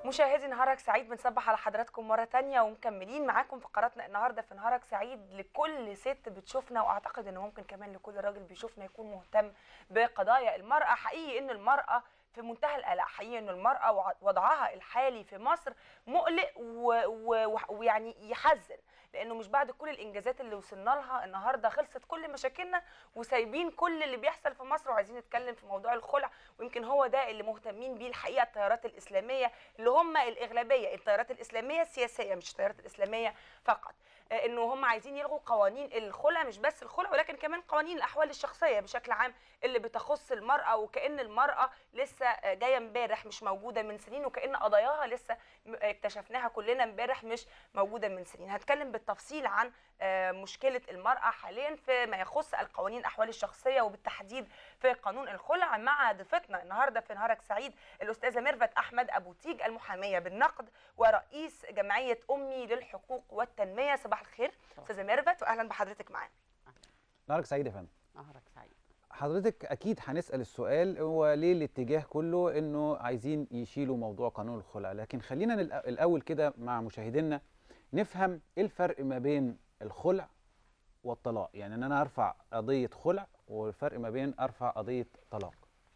مشاهدي نهارك سعيد بنصبح على حضراتكم مرة تانية ومكملين معاكم فقراتنا النهاردة في نهارك سعيد لكل ست بتشوفنا وأعتقد إن ممكن كمان لكل راجل بيشوفنا يكون مهتم بقضايا المرأة حقيقي إن المرأة في منتهى القلق حقيقي إن المرأة وع- وضعها الحالي في مصر مقلق و- و- ويعني يحزن لأنه مش بعد كل الإنجازات اللي وصلنا لها النهاردة خلصت كل مشاكلنا وسايبين كل اللي بيحصل في مصر وعايزين نتكلم في موضوع الخلع ويمكن هو ده اللي مهتمين بيه الحقيقة التيارات الإسلامية اللي هم الاغلبيه التيارات الاسلاميه السياسيه مش التيارات الاسلاميه فقط آه، انه هم عايزين يلغوا قوانين الخلع مش بس الخلع ولكن كمان قوانين الاحوال الشخصيه بشكل عام اللي بتخص المراه وكان المراه لسه آه، جايه امبارح مش موجوده من سنين وكان قضاياها لسه م- اكتشفناها كلنا امبارح مش موجوده من سنين هتكلم بالتفصيل عن آه، مشكله المراه حاليا فيما يخص القوانين الاحوال الشخصيه وبالتحديد في قانون الخلع مع ضيفتنا النهارده في نهارك سعيد الاستاذه ميرفت احمد ابو تيج المحاميه بالنقد ورئيس جمعيه امي للحقوق والتنميه صباح الخير استاذه ميرفت واهلا بحضرتك معانا نهارك سعيد يا فندم نهارك سعيد حضرتك اكيد هنسال السؤال هو ليه الاتجاه كله انه عايزين يشيلوا موضوع قانون الخلع لكن خلينا نل- الاول كده مع مشاهدينا نفهم ايه الفرق ما بين الخلع والطلاق يعني ان انا ارفع قضيه خلع والفرق ما بين ارفع قضيه طلاق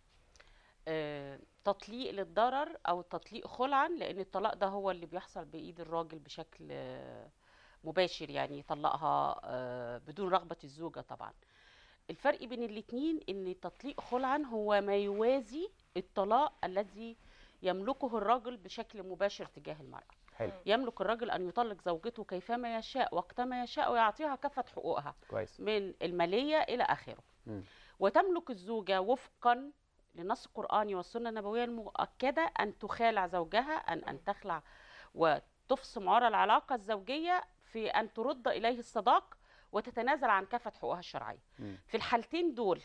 آه، تطليق للضرر او تطليق خلعا لان الطلاق ده هو اللي بيحصل بايد الراجل بشكل آه، مباشر يعني يطلقها آه، بدون رغبة الزوجة طبعا الفرق بين الاتنين ان تطليق خلعا هو ما يوازي الطلاق الذي يملكه الرجل بشكل مباشر تجاه المرأة حلو يملك الرجل ان يطلق زوجته كيفما يشاء وقتما يشاء ويعطيها كافة حقوقها كويس من المالية إلى آخره مم. وتملك الزوجة وفقا للنص القرآني والسنة النبوية المؤكدة أن تخالع زوجها أن أن تخلع وتفصم عرى العلاقة الزوجية في أن ترد إليه الصداق وتتنازل عن كافة حقوقها الشرعية مم. في الحالتين دول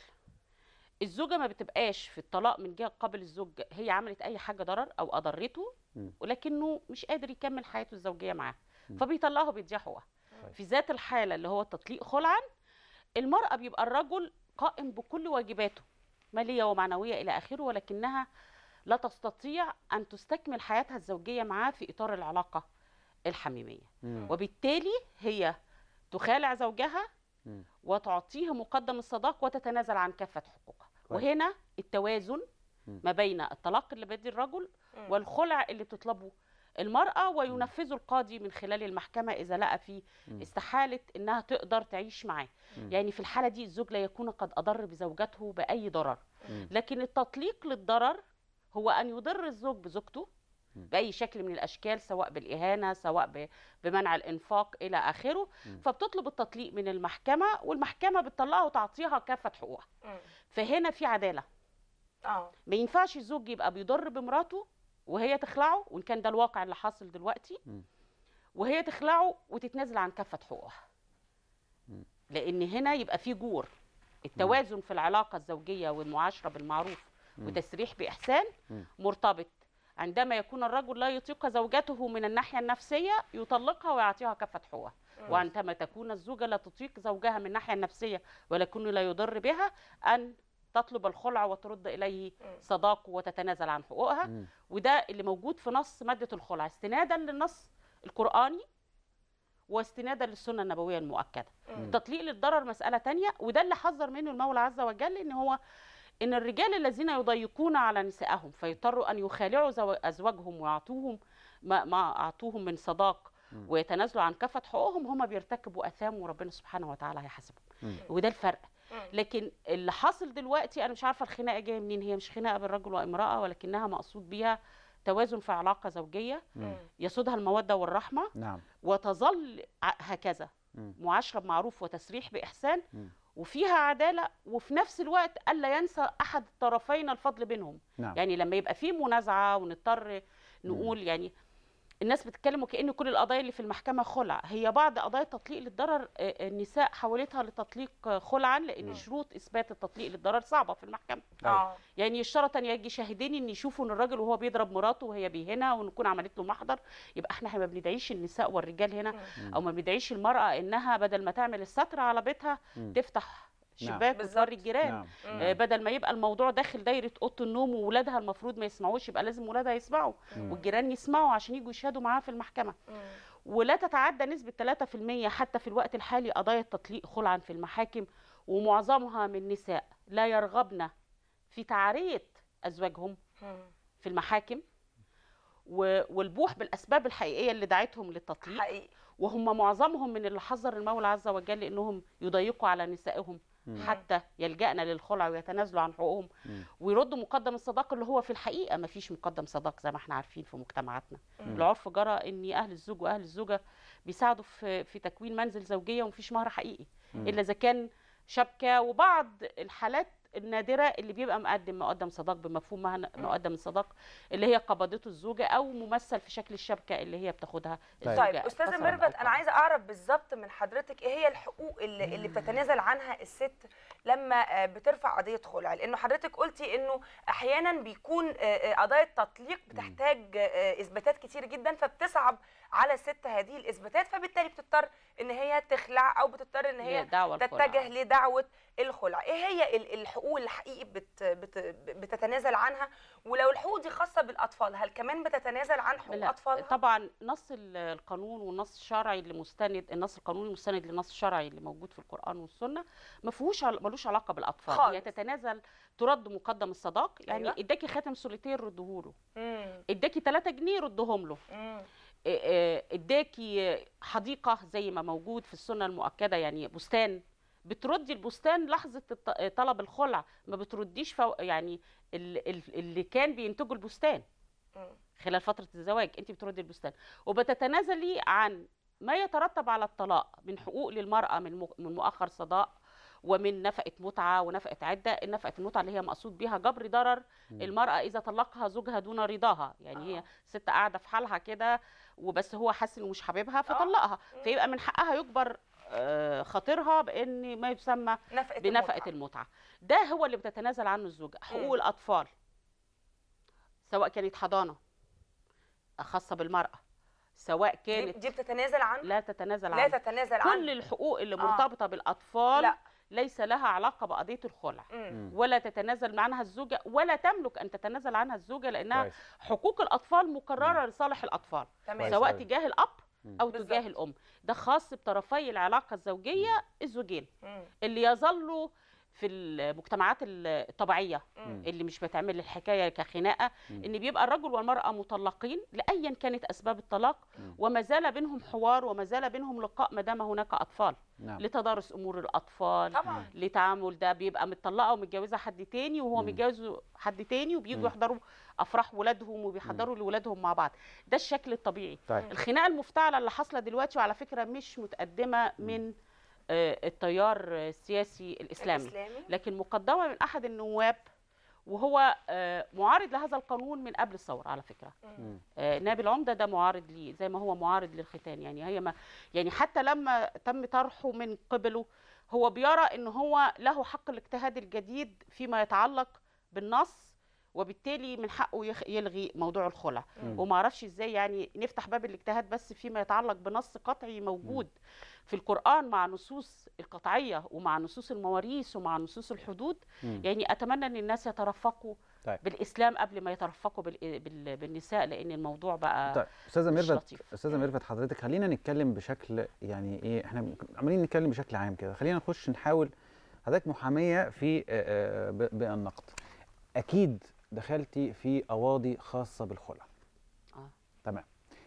الزوجة ما بتبقاش في الطلاق من جهة قبل الزوج هي عملت أي حاجة ضرر أو أضرته مم. ولكنه مش قادر يكمل حياته الزوجية معاه مم. فبيطلقها وبيديها حقوقها كويس. في ذات الحالة اللي هو التطليق خلعا المرأة بيبقى الرجل قائم بكل واجباته مالية ومعنوية إلى آخره ولكنها لا تستطيع أن تستكمل حياتها الزوجية معاه في إطار العلاقة الحميمية مم. وبالتالي هي تخالع زوجها مم. وتعطيه مقدم الصداق وتتنازل عن كافة حقوقها كويس. وهنا التوازن مم. ما بين الطلاق اللي بيدي الرجل مم. والخلع اللي بتطلبه المرأة وينفذه القاضي من خلال المحكمة إذا لقى في مم. استحالة إنها تقدر تعيش معاه مم. يعني في الحالة دي الزوج لا يكون قد أضر بزوجته بأي ضرر مم. لكن التطليق للضرر هو أن يضر الزوج بزوجته مم. بأي شكل من الأشكال سواء بالإهانة سواء ب- بمنع الإنفاق إلى آخره مم. فبتطلب التطليق من المحكمة والمحكمة بتطلقها وتعطيها كافة حقوقها مم. فهنا في عدالة اه ما ينفعش الزوج يبقى بيضر بمراته وهي تخلعه وان كان ده الواقع اللي حاصل دلوقتي مم. وهي تخلعه وتتنازل عن كافه حقوقها مم. لان هنا يبقى في جور التوازن في العلاقه الزوجيه والمعاشره بالمعروف مم. وتسريح باحسان مم. مرتبط عندما يكون الرجل لا يطيق زوجته من الناحيه النفسيه يطلقها ويعطيها كافه حقوقها مم. وعندما تكون الزوجه لا تطيق زوجها من الناحيه النفسيه ولكنه لا يضر بها ان تطلب الخلع وترد اليه مم. صداقه وتتنازل عن حقوقها مم. وده اللي موجود في نص ماده الخلع استنادا للنص القراني واستنادا للسنه النبويه المؤكده مم. التطليق للضرر مساله تانية وده اللي حذر منه المولى عز وجل ان هو ان الرجال الذين يضيقون على نسائهم فيضطروا ان يخالعوا زو- ازواجهم ويعطوهم ما, ما اعطوهم من صداق مم. ويتنازلوا عن كافه حقوقهم هم بيرتكبوا اثام وربنا سبحانه وتعالى هيحاسبهم مم. وده الفرق مم. لكن اللي حاصل دلوقتي انا مش عارفه الخناقه جايه منين هي مش خناقه بين رجل وامراه ولكنها مقصود بيها توازن في علاقه زوجيه مم. يسودها الموده والرحمه نعم وتظل ع- هكذا مم. معاشره بمعروف وتسريح باحسان مم. وفيها عداله وفي نفس الوقت الا ينسى احد الطرفين الفضل بينهم نعم يعني لما يبقى في منازعه ونضطر نقول يعني الناس بتتكلم وكأن كل القضايا اللي في المحكمة خلع هي بعض قضايا التطليق للضرر آه، النساء حولتها لتطليق آه، خلعا لأن نعم. شروط إثبات التطليق للضرر صعبة في المحكمة اه يعني يشترط ان يجي شاهدين ان يشوفوا ان الراجل وهو بيضرب مراته وهي بيهنها ونكون عملت له محضر يبقى احنا ما بندعيش النساء والرجال هنا مم. او ما بندعيش المراه انها بدل ما تعمل الستر على بيتها مم. تفتح الشباك بالظبط. وتوري الجيران نعم مم. آه، بدل ما يبقى الموضوع داخل دايره اوضه النوم وولادها المفروض ما يسمعوش يبقى لازم ولادها يسمعوا مم. والجيران يسمعوا عشان يجوا يشهدوا معاها في المحكمه مم. ولا تتعدى نسبه 3% حتى في الوقت الحالي قضايا التطليق خلعا في المحاكم ومعظمها من نساء لا يرغبن في تعريه ازواجهم مم. في المحاكم و- والبوح بالاسباب الحقيقيه اللي دعتهم للتطليق حقيقي وهم معظمهم من اللي حذر المولى عز وجل انهم يضيقوا على نسائهم مم. حتى يلجأن للخلع ويتنازلوا عن حقوقهم مم. ويردوا مقدم الصداق اللي هو في الحقيقه ما فيش مقدم صداق زي ما احنا عارفين في مجتمعاتنا مم. العرف جرى ان اهل الزوج واهل الزوجه بيساعدوا في في تكوين منزل زوجيه ومفيش مهر حقيقي مم. الا اذا كان شبكه وبعض الحالات النادره اللي بيبقى مقدم مقدم صداق بمفهوم مهن- مقدم الصداق اللي هي قبضته الزوجه او ممثل في شكل الشبكه اللي هي بتاخدها طيب. الزوجه طيب استاذه قسماً ميرفت أو انا قدراً. عايزه اعرف بالظبط من حضرتك ايه هي الحقوق اللي, اللي بتتنازل عنها الست لما آه، بترفع قضيه خلع لانه حضرتك قلتي انه احيانا بيكون آه، آه، قضايا التطليق بتحتاج آه، اثباتات كتير جدا فبتصعب على الست هذه الاثباتات فبالتالي بتضطر ان هي تخلع او بتضطر ان هي هي الدعوه الخلع. تتجه لدعوه الخلع ايه هي ال- الحقوق اللي حقيقي بت بت بتتنازل عنها ولو الحقوق دي خاصه بالاطفال هل كمان بتتنازل عن حقوق لا اطفالها طبعا نص ال- القانون والنص الشرعي اللي مستند النص القانوني المستند للنص الشرعي اللي موجود في القران والسنه ما فيهوش عل- ملوش علاقه بالاطفال خالص. هي تتنازل ترد مقدم الصداق يعني أيوة. اداكي خاتم سوليتير ردهوله مم. اداكي 3 جنيه ردهم له مم. إيه إيه اداكي حديقه زي ما موجود في السنه المؤكده يعني بستان بتردي البستان لحظه الط- طلب الخلع ما بترديش فوق يعني ال- ال- اللي كان بينتجوا البستان مم. خلال فتره الزواج انت بتردي البستان وبتتنازلي عن ما يترتب على الطلاق من حقوق للمراه من مؤ- من مؤخر صداق ومن نفقه متعه ونفقه عده نفقه المتعه اللي هي مقصود بها جبر ضرر مم. المراه اذا طلقها زوجها دون رضاها يعني هي ست قاعده في حالها كده وبس هو حاسس انه مش حاببها فطلقها مم. فيبقى من حقها يجبر آه، خاطرها بان ما يسمى نفقه بنفقه المتعة. المتعه ده هو اللي بتتنازل عنه الزوجه حقوق مم. الاطفال سواء كانت حضانه خاصه بالمراه سواء دي, كانت دي بتتنازل عن لا تتنازل لا عنها تتنازل عن كل الحقوق اللي آه. مرتبطه بالاطفال لا. ليس لها علاقه بقضيه الخلع مم. مم. ولا تتنازل عنها الزوجه ولا تملك ان تتنازل عنها الزوجه لانها كويس. حقوق الاطفال مكرره لصالح الاطفال تمام كويس سواء أوي. تجاه الاب مم. او بالظبط. تجاه الام ده خاص بطرفي العلاقه الزوجيه الزوجين مم. اللي يظلوا في المجتمعات الطبيعيه مم. اللي مش بتعمل الحكايه كخناقه مم. ان بيبقى الرجل والمراه مطلقين لايا كانت اسباب الطلاق مم. وما زال بينهم حوار وما زال بينهم لقاء ما دام هناك اطفال نعم لتدارس امور الاطفال طبعا لتعامل ده بيبقى متطلقه ومتجوزه حد تاني وهو مم. متجوز حد تاني وبييجوا مم. يحضروا افراح ولادهم وبيحضروا لولادهم مع بعض ده الشكل الطبيعي طيب الخناقه المفتعله اللي حاصله دلوقتي وعلى فكره مش متقدمه من آه، التيار السياسي الاسلامي الاسلامي لكن مقدمه من احد النواب وهو آه، معارض لهذا القانون من قبل الثوره على فكره مم. آه، نائب العمده ده معارض ليه زي ما هو معارض للختان يعني هي ما يعني حتى لما تم طرحه من قبله هو بيرى ان هو له حق الاجتهاد الجديد فيما يتعلق بالنص وبالتالي من حقه يخ- يلغي موضوع الخلع مم. وما اعرفش ازاي يعني نفتح باب الاجتهاد بس فيما يتعلق بنص قطعي موجود في القرآن مع نصوص القطعية ومع نصوص المواريث ومع نصوص الحدود مم. يعني أتمنى أن الناس يترفقوا طيب. بالإسلام قبل ما يترفقوا بال... بال... بالنساء لأن الموضوع بقى طيب استاذه مش ميرفت لطيف. استاذه ميرفت حضرتك خلينا نتكلم بشكل يعني ايه احنا عمالين نتكلم بشكل عام كده خلينا نخش نحاول حضرتك محاميه في آه، آه، ب- بالنقد اكيد دخلتي في قواضي خاصه بالخلع آه. تمام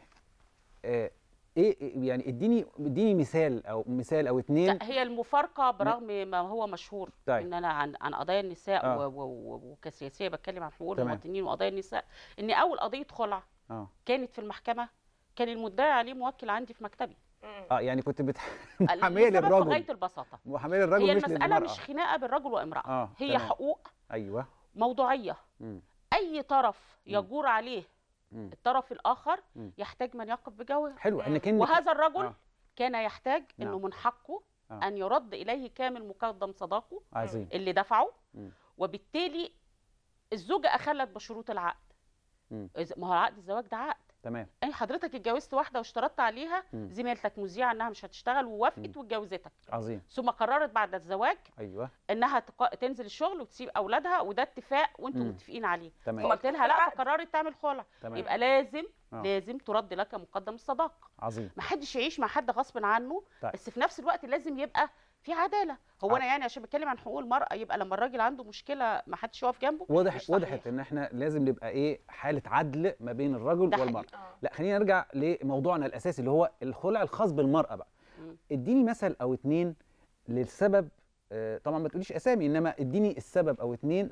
آه، ايه إيه- يعني اديني اديني مثال او مثال او اتنين لا هي المفارقة برغم ما هو مشهور طيب. ان انا عن عن قضايا النساء آه. و... و... و... وكسياسيه بتكلم عن حقوق تمام. المواطنين وقضايا النساء ان اول قضيه خلع اه كانت في المحكمه كان المدعي عليه موكل عندي في مكتبي مم. اه يعني كنت بت... محاميه لسبب في للرجل غايه البساطه محاميه للرجل هي مش المساله للمراه مش خناقه بين رجل وامراه اه هي تمام. حقوق ايوه موضوعيه مم. اي طرف مم. يجور عليه مم. الطرف الاخر مم. يحتاج من يقف بجوه حلو مم. انك انك وهذا الرجل آه. كان يحتاج انه نعم. من حقه آه. ان يرد اليه كامل مقدم صداقه عظيم اللي دفعه مم. وبالتالي الزوجه اخلت بشروط العقد مم. إذا- ما هو عقد الزواج ده عقد تمام اي حضرتك اتجوزت واحده واشترطت عليها مم. زميلتك مذيعه انها مش هتشتغل ووافقت واتجوزتك عظيم ثم قررت بعد الزواج ايوه انها تق... تنزل الشغل وتسيب اولادها وده اتفاق وانتم مم. متفقين عليه تمام فقلت لها لا عقد. فقررت تعمل خلع تمام يبقى لازم آه. لازم ترد لك مقدم الصداقه عظيم ما حدش يعيش مع حد غصب عنه طيب. بس في نفس الوقت لازم يبقى في عداله هو ع- انا يعني عشان بتكلم عن حقوق المراه يبقى لما الراجل عنده مشكله ما حدش يقف جنبه واضح مش صحيح. وضحت ان احنا لازم نبقى ايه حاله عدل ما بين الرجل ده والمراه حقيقي. اه لا خلينا نرجع لموضوعنا الاساسي اللي هو الخلع الخاص بالمراه بقى مم. اديني مثل او اتنين للسبب آه، طبعا ما تقوليش اسامي انما اديني السبب او اتنين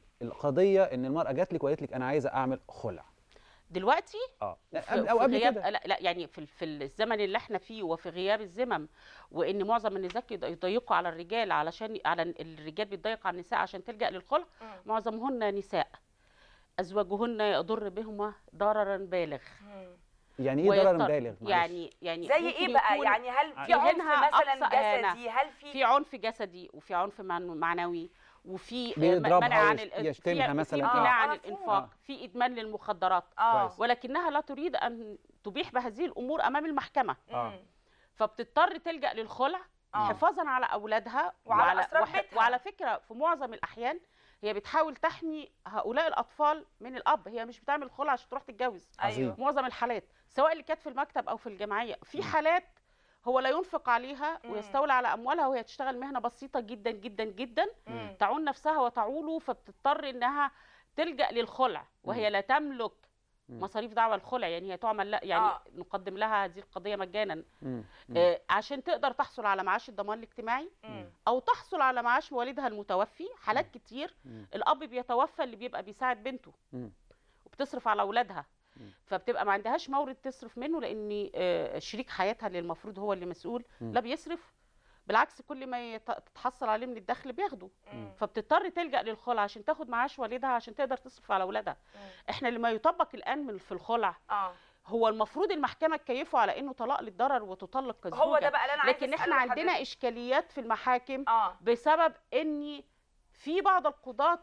للقضيه ان المراه جات لك وقالت لك انا عايزه اعمل خلع دلوقتي اه في- قبل او في قبل غياب كده لا, لا يعني في, في الزمن اللي احنا فيه وفي غياب الزمن وان معظم النساء يض- يضيقوا على الرجال علشان على الرجال بيتضايق على النساء عشان تلجا للخلع مم. معظمهن نساء ازواجهن يضر بهما ضررا بالغ مم. يعني ايه ضرر ويضطر- بالغ معلش؟ يعني يعني زي ممكن ايه بقى يكون يعني هل في في عنف منها مثلا أقصى إهانة. جسدي هل في في عنف جسدي وفي عنف معنو- معنوي وفي بيضربها منع عن ويش- ال- يشتمها في- مثلاً. في امتناع آه، عن مفهوم. الانفاق آه. في ادمان للمخدرات اه كويس. ولكنها لا تريد ان تبيح بهذه الامور امام المحكمه آه. مم. فبتضطر تلجا للخلع آه. حفاظا على اولادها وعلى أسرار بيتها. وعلى فكره في معظم الاحيان هي بتحاول تحمي هؤلاء الاطفال من الاب هي مش بتعمل خلع عشان تروح تتجوز عظيم. ايوه معظم الحالات سواء اللي كانت في المكتب او في الجمعيه في حالات هو لا ينفق عليها مم. ويستولى على اموالها وهي تشتغل مهنه بسيطه جدا جدا جدا مم. تعول نفسها وتعوله فبتضطر انها تلجا للخلع وهي لا تملك مم. مصاريف دعوى الخلع يعني هي تعمل لا يعني آه. نقدم لها هذه القضيه مجانا مم. مم. آه، عشان تقدر تحصل على معاش الضمان الاجتماعي مم. او تحصل على معاش والدها المتوفي حالات كتير مم. الاب بيتوفى اللي بيبقى بيساعد بنته مم. وبتصرف على اولادها مم. فبتبقى ما عندهاش مورد تصرف منه لان آه، شريك حياتها اللي المفروض هو اللي مسؤول مم. لا بيصرف بالعكس كل ما يت- تتحصل عليه من الدخل بياخده مم. فبتضطر تلجا للخلع عشان تاخد معاش والدها عشان تقدر تصرف على اولادها مم. احنا لما يطبق الان من في الخلع اه هو المفروض المحكمه تكيفه على انه طلاق للضرر وتطلق الزوجه هو ده بقى اللي انا عايزه لكن احنا أسأله عندنا لحضرتك. اشكاليات في المحاكم اه بسبب ان في بعض القضاة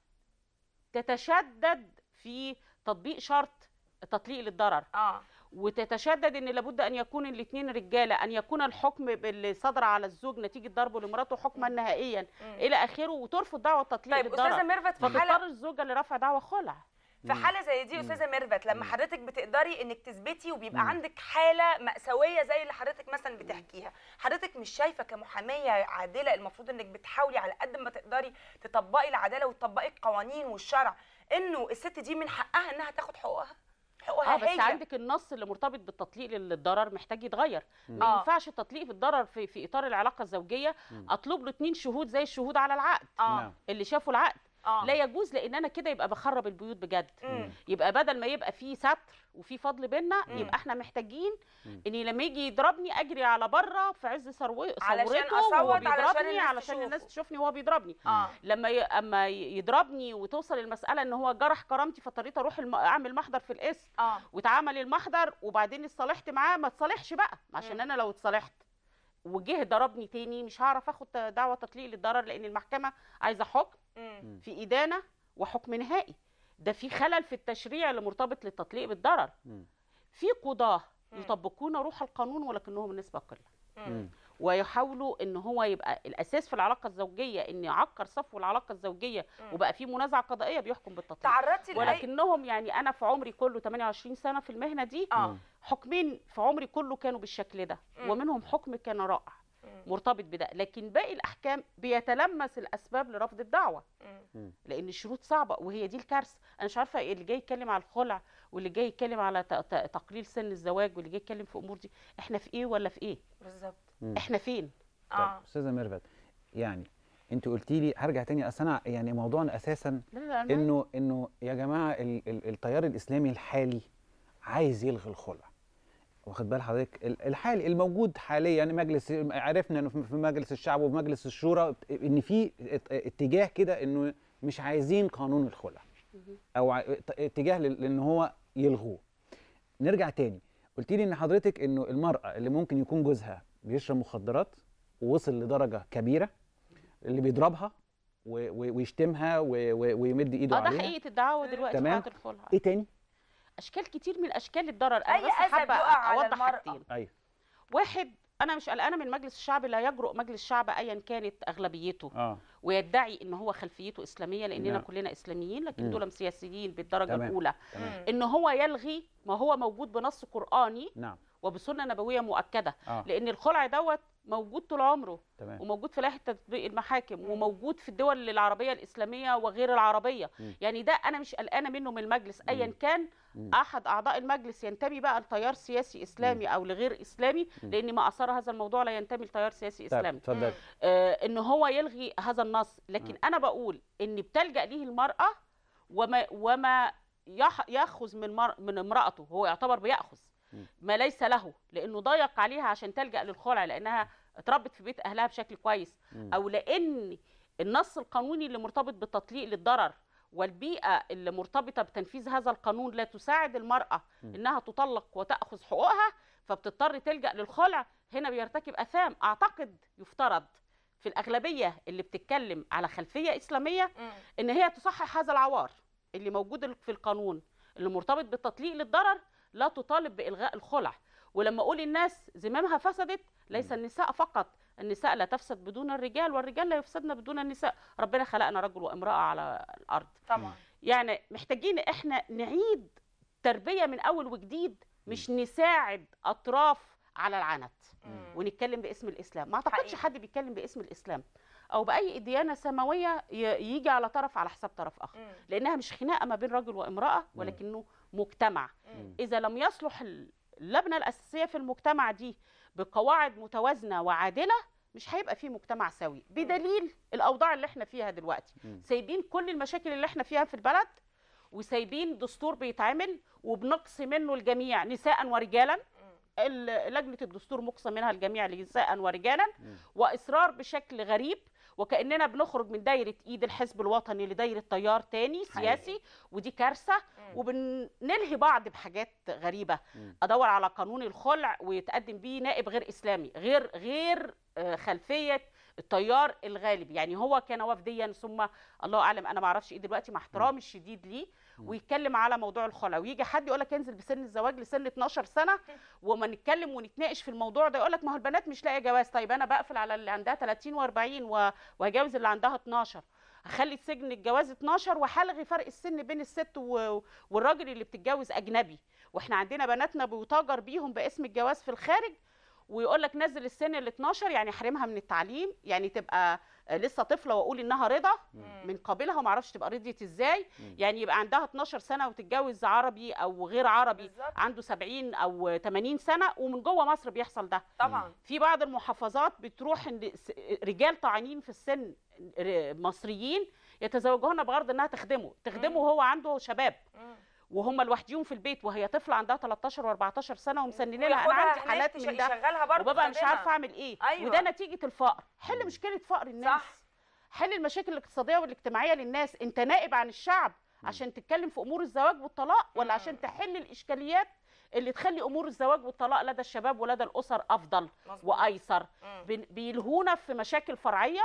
تتشدد في تطبيق شرط تطليق للضرر اه وتتشدد ان لابد ان يكون الاثنين رجاله ان يكون الحكم اللي صدر على الزوج نتيجه ضربه لمراته حكما نهائيا مم. الى اخره وترفض دعوه التطليق طيب استاذه للضرر ميرفت في حاله فتضطر الزوجه لرفع دعوى خلع في حاله زي دي استاذه ميرفت لما مم. حضرتك بتقدري انك تثبتي وبيبقى مم. عندك حاله مأساويه زي اللي حضرتك مثلا بتحكيها حضرتك مش شايفه كمحاميه عادله المفروض انك بتحاولي على قد ما تقدري تطبقي العداله وتطبقي القوانين والشرع انه الست دي من حقها انها تاخد حقوقها حقوقها اه بس هي عندك النص اللي مرتبط بالتطليق للضرر محتاج يتغير ما آه. ينفعش التطليق في الضرر في, في اطار العلاقه الزوجيه مم. اطلب له اتنين شهود زي الشهود على العقد اه نعم. اللي شافوا العقد اه لا يجوز لان انا كده يبقى بخرب البيوت بجد مم. يبقى بدل ما يبقى في ستر وفي فضل بينا مم. يبقى احنا محتاجين مم. اني لما يجي يضربني اجري على بره في عز ثروه علشان ثورته أصوت وهو علشان بيضربني الناس علشان تشوفه. الناس تشوفني وهو بيضربني اه لما ي... اما ي- يضربني وتوصل المساله ان هو جرح كرامتي فاضطريت اروح الم... اعمل محضر في القسم اه واتعمل المحضر وبعدين اتصالحت معاه ما اتصالحش بقى عشان مم. انا لو اتصالحت وجه ضربني تاني مش هعرف اخد دعوه تطليق للضرر لان المحكمه عايزه حكم مم. في إدانة وحكم نهائي ده في خلل في التشريع اللي مرتبط للتطليق بالضرر مم. في قضاة مم. يطبقون روح القانون ولكنهم النسبة قلة مم. ويحاولوا ان هو يبقى الاساس في العلاقه الزوجيه ان يعكر صفو العلاقه الزوجيه مم. وبقى في منازعه قضائيه بيحكم بالتطليق تعرضتي لاي ولكنهم يعني انا في عمري كله 28 سنه في المهنه دي اه مم. حكمين في عمري كله كانوا بالشكل ده مم. ومنهم حكم كان رائع مم. مرتبط بده لكن باقي الاحكام بيتلمس الاسباب لرفض الدعوه مم. لان الشروط صعبه وهي دي الكارثه انا مش عارفه اللي جاي يتكلم على الخلع واللي جاي يتكلم على ت- ت- تقليل سن الزواج واللي جاي يتكلم في امور دي احنا في ايه ولا في ايه بالظبط مم. احنا فين طيب اه استاذه ميرفت يعني انت قلتي لي هرجع تاني اصل انا يعني موضوعنا اساسا لا لا أنا- انه انه يا جماعه ال ال التيار الاسلامي الحالي عايز يلغي الخلع واخد بال حضرتك ال- الحالي الموجود حاليا مجلس عرفنا انه في مجلس الشعب وفي مجلس الشورى ان في ات- اتجاه كده انه مش عايزين قانون الخلع مهم. او ع- ات- اتجاه لل- لان هو يلغوه نرجع تاني قلت لي ان حضرتك انه المراه اللي ممكن يكون جوزها بيشرب مخدرات ووصل لدرجه كبيره اللي بيضربها و- و- ويشتمها و- و- ويمد ايده اه ده عليها حقيقه الدعوه دلوقتي تمام. بتاعت الخلع ايه تاني اشكال كتير من اشكال الضرر انا اي بس اذى حابه بيقع على اوضح المراه حاجتين ايوه واحد انا مش قلقانه من مجلس الشعب لا يجرؤ مجلس الشعب ايا كانت اغلبيته اه ويدعي ان هو خلفيته اسلاميه لاننا نعم. كلنا اسلاميين لكن مم. دول سياسيين بالدرجه تمام. الاولى تمام ان هو يلغي ما هو موجود بنص قراني نعم وبسنه نبويه مؤكده اه لان الخلع دوت موجود طول عمره تمام وموجود في لائحه تطبيق المحاكم مم. وموجود في الدول العربيه الاسلاميه وغير العربيه مم. يعني ده انا مش قلقانه منه من المجلس ايا مم. كان مم. احد اعضاء المجلس ينتمي بقى لتيار سياسي اسلامي او لغير اسلامي مم. لان ما اثار هذا الموضوع لا ينتمي لتيار سياسي طيب اسلامي اتفضل آه ان هو يلغي هذا النص لكن مم. انا بقول ان بتلجا ليه المراه وما وما يح- ياخذ من مر من امراته هو يعتبر بياخذ مم. ما ليس له لانه ضيق عليها عشان تلجا للخلع لانها اتربت في بيت اهلها بشكل كويس مم. او لان النص القانوني اللي مرتبط بالتطليق للضرر والبيئه اللي مرتبطه بتنفيذ هذا القانون لا تساعد المراه مم. انها تطلق وتاخذ حقوقها فبتضطر تلجا للخلع هنا بيرتكب اثام اعتقد يفترض في الاغلبيه اللي بتتكلم على خلفيه اسلاميه مم. ان هي تصحح هذا العوار اللي موجود في القانون اللي مرتبط بالتطليق للضرر لا تطالب بالغاء الخلع ولما اقول الناس زمامها فسدت ليس النساء فقط النساء لا تفسد بدون الرجال والرجال لا يفسدن بدون النساء ربنا خلقنا رجل وامراه على الارض طبعا يعني محتاجين احنا نعيد تربيه من اول وجديد مش نساعد اطراف على العنت مم. ونتكلم باسم الاسلام ما اعتقدش حقيقي. حد بيتكلم باسم الاسلام او باي ديانه سماويه ي- يجي على طرف على حساب طرف اخر مم. لانها مش خناقه ما بين رجل وامراه ولكنه مجتمع مم. اذا لم يصلح اللبنه الاساسيه في المجتمع دي بقواعد متوازنه وعادله مش هيبقى فيه مجتمع سوي بدليل الاوضاع اللي احنا فيها دلوقتي مم. سايبين كل المشاكل اللي احنا فيها في البلد وسايبين دستور بيتعمل وبنقصي منه الجميع نساء ورجالا مم. ال- لجنه الدستور مقسم منها الجميع نساء ورجالا مم. واصرار بشكل غريب وكاننا بنخرج من دايره ايد الحزب الوطني لدايره تيار تاني سياسي ودي كارثه مم. وبنلهي بعض بحاجات غريبه مم. ادور على قانون الخلع ويتقدم بيه نائب غير اسلامي غير غير آه، خلفيه التيار الغالب يعني هو كان وفديا ثم الله اعلم انا ما اعرفش ايه دلوقتي مع احترامي الشديد ليه مم. ويتكلم على موضوع الخلع ويجي حد يقول لك انزل بسن الزواج لسن 12 سنه وما نتكلم ونتناقش في الموضوع ده يقول لك ما هو البنات مش لاقيه جواز طيب انا بقفل على اللي عندها 30 و40 و- وهجوز اللي عندها 12 هخلي سجن الجواز 12 وهلغي فرق السن بين الست و- والراجل اللي بتتجوز اجنبي واحنا عندنا بناتنا بيتاجر بيهم باسم الجواز في الخارج ويقول لك نزل السن ال 12 يعني احرمها من التعليم يعني تبقى آه، لسه طفله واقول انها رضا مم. من قابلها وما اعرفش تبقى رضيت ازاي مم. يعني يبقى عندها 12 سنه وتتجوز عربي او غير عربي بالظبط عنده 70 او 80 سنه ومن جوه مصر بيحصل ده طبعا في بعض المحافظات بتروح ان س- رجال طاعنين في السن ر- مصريين يتزوجون بغرض انها تخدمه تخدمه مم. وهو عنده شباب مم. وهم لوحديهم في البيت وهي طفله عندها 13 و14 سنه ومسننين لها انا وياخدها عندي هناك حالات تش- من ده يشغلها برضه وببقى مش خادمة. عارفه اعمل ايه أيوة. وده نتيجه الفقر حل مم. مشكله فقر الناس صح حل المشاكل الاقتصاديه والاجتماعيه للناس انت نائب عن الشعب مم. عشان تتكلم في امور الزواج والطلاق ولا مم. عشان تحل الاشكاليات اللي تخلي امور الزواج والطلاق لدى الشباب ولدى الاسر افضل مظبوط. وايسر مم. بن- بيلهونا في مشاكل فرعيه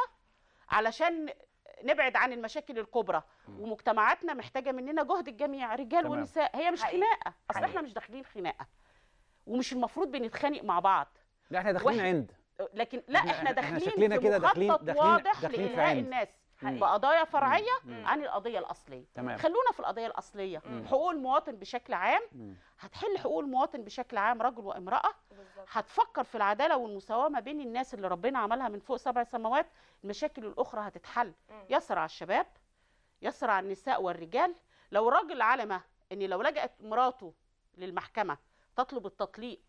علشان نبعد عن المشاكل الكبرى مم. ومجتمعاتنا محتاجه مننا جهد الجميع رجال تمام. ونساء هي مش حقيقي. خناقه اصل حقيقي. احنا مش داخلين خناقه ومش المفروض بنتخانق مع بعض لا احنا داخلين واحد- عند لكن لا إحنا- احنا إحنا داخلين شكلنا في كده داخلين- مخطط داخلين- واضح داخلين في لإلهاء عند. الناس حقيقي. بقضايا فرعيه مم. عن القضيه الاصليه تمام خلونا في القضيه الاصليه مم. حقوق المواطن بشكل عام مم. هتحل حقوق المواطن بشكل عام رجل وامراه بالظبط. هتفكر في العداله والمساواه ما بين الناس اللي ربنا عملها من فوق سبع سماوات المشاكل الاخرى هتتحل مم. يسرع الشباب يسرع النساء والرجال لو راجل علم ان لو لجأت مراته للمحكمه تطلب التطليق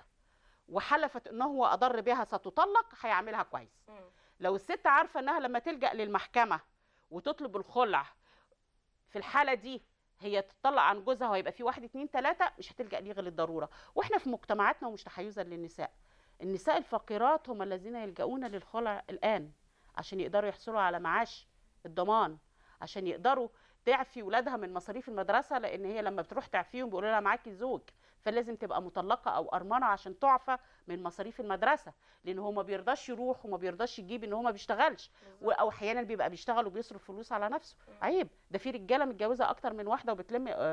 وحلفت انه هو اضر بها ستطلق هيعملها كويس مم. لو الست عارفه انها لما تلجأ للمحكمه وتطلب الخلع في الحاله دي هي تطلق عن جوزها وهيبقى في واحد اتنين تلاته مش هتلجأ ليه غير للضروره واحنا في مجتمعاتنا ومش تحيزا للنساء النساء الفقيرات هم الذين يلجؤون للخلع الان عشان يقدروا يحصلوا على معاش الضمان عشان يقدروا تعفي ولادها من مصاريف المدرسه لان هي لما بتروح تعفيهم بيقولوا لها معاكي زوج فلازم تبقى مطلقه او ارمله عشان تعفى من مصاريف المدرسه لان هو ما بيرضاش يروح وما بيرضاش يجيب ان هو ما بيشتغلش و- او احيانا بيبقى بيشتغل وبيصرف فلوس على نفسه مم. عيب ده في رجاله متجوزه اكتر من واحده وبتلم آه،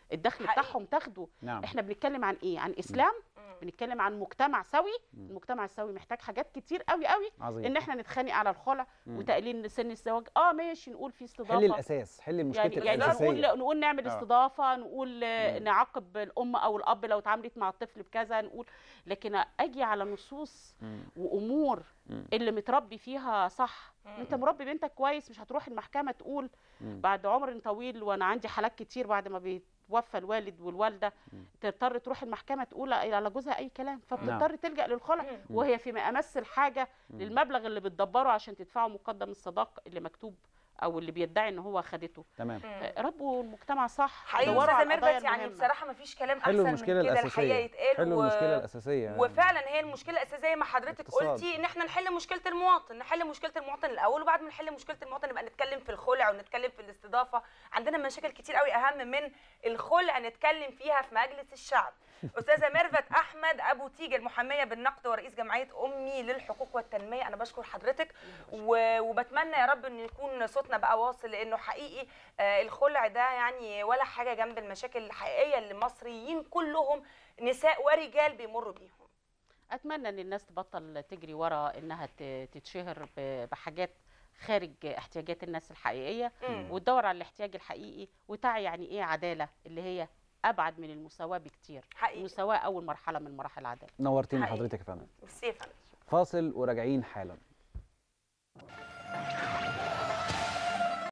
الدخل حقيقي. بتاعهم تاخده نعم احنا بنتكلم عن ايه عن اسلام مم. بنتكلم عن مجتمع سوي مم. المجتمع السوي محتاج حاجات كتير قوي قوي عظيم ان احنا نتخانق على الخلع مم. وتقليل سن الزواج اه ماشي نقول في استضافه حل الاساس حل المشكله يعني يعني الاساسيه نقول نقول نعمل آه. استضافه نقول آه، مم. نعاقب الام او الاب لو اتعاملت مع الطفل بكذا نقول لكن اجي على نصوص مم. وامور مم. اللي متربي فيها صح مم. انت مربي بنتك كويس مش هتروح المحكمه تقول مم. بعد عمر طويل وانا عندي حالات كتير بعد ما بيتوفى الوالد والوالده مم. تضطر تروح المحكمه تقول على جوزها اي كلام فبتضطر تلجا للخلع مم. وهي في امس الحاجه مم. للمبلغ اللي بتدبره عشان تدفعه مقدم الصداق اللي مكتوب او اللي بيدعي ان هو خدته تمام مم. ربوا المجتمع صح حقيقي دوروا استاذه على القضايا ميرفت يعني المهمة. بصراحه ما فيش كلام احسن حلوا من المشكله كده الحقيقه الاساسيه يتقال حلوا و- المشكله الاساسيه وفعلا هي المشكله الاساسيه زي ما حضرتك اقتصاد. قلتي ان احنا نحل مشكله المواطن نحل مشكله المواطن الاول وبعد ما نحل مشكله المواطن نبقى نتكلم في الخلع ونتكلم في الاستضافه عندنا مشاكل كتير قوي اهم من الخلع نتكلم فيها في مجلس الشعب استاذه ميرفت احمد ابو تيجه المحاميه بالنقد ورئيس جمعيه امي للحقوق والتنميه انا بشكر حضرتك و- وبتمنى يا رب ان يكون صوتنا بقى واصل لانه حقيقي آه، الخلع ده يعني ولا حاجه جنب المشاكل الحقيقيه اللي المصريين كلهم نساء ورجال بيمروا بيهم اتمنى ان الناس تبطل تجري ورا انها ت- تتشهر ب- بحاجات خارج احتياجات الناس الحقيقيه مم. وتدور على الاحتياج الحقيقي وتعي يعني ايه عداله اللي هي ابعد من المساواه بكتير حقيقي المساواه اول مرحله من مراحل العداله نورتينا حقيقي. حضرتك يا فندم بالسيف فاصل وراجعين حالا